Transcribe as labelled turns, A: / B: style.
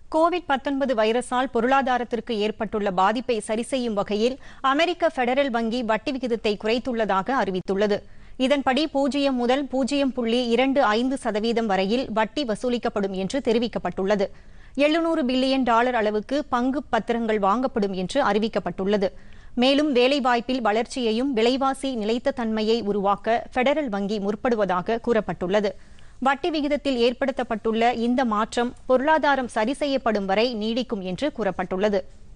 A: Covid 19 வைரஸால் பொருளாதாரத்திற்கு ஏற்பட்டுள்ள பாதிப்பை சரிசெய்யும் வகையில் அமெரிக்க பெடரல் வங்கி வட்டி விகிதத்தை குறைத்துள்ளதாக அறிவித்துள்ளது இதன்படி பூஜ்ஜியம் முதல் பூஜ்ஜியம் புள்ளி இரண்டு ஐந்து சதவீதம் வரையில் வட்டி வசூலிக்கப்படும் என்று தெரிவிக்கப்பட்டுள்ளது எழுநூறு பில்லியன் டாலர் அளவுக்கு பங்கு பத்திரங்கள் வாங்கப்படும் என்று அறிவிக்கப்பட்டுள்ளது மேலும் வேலைவாய்ப்பில் வளர்ச்சியையும் விலைவாசி நிலைத்த தன்மையை உருவாக்க பெடரல் வங்கி முற்படுவதாக கூறப்பட்டுள்ளது வட்டி விகிதத்தில் ஏற்படுத்தப்பட்டுள்ள இந்த மாற்றம் பொருளாதாரம் சரி செய்யப்படும் வரை நீடிக்கும் என்று கூறப்பட்டுள்ளது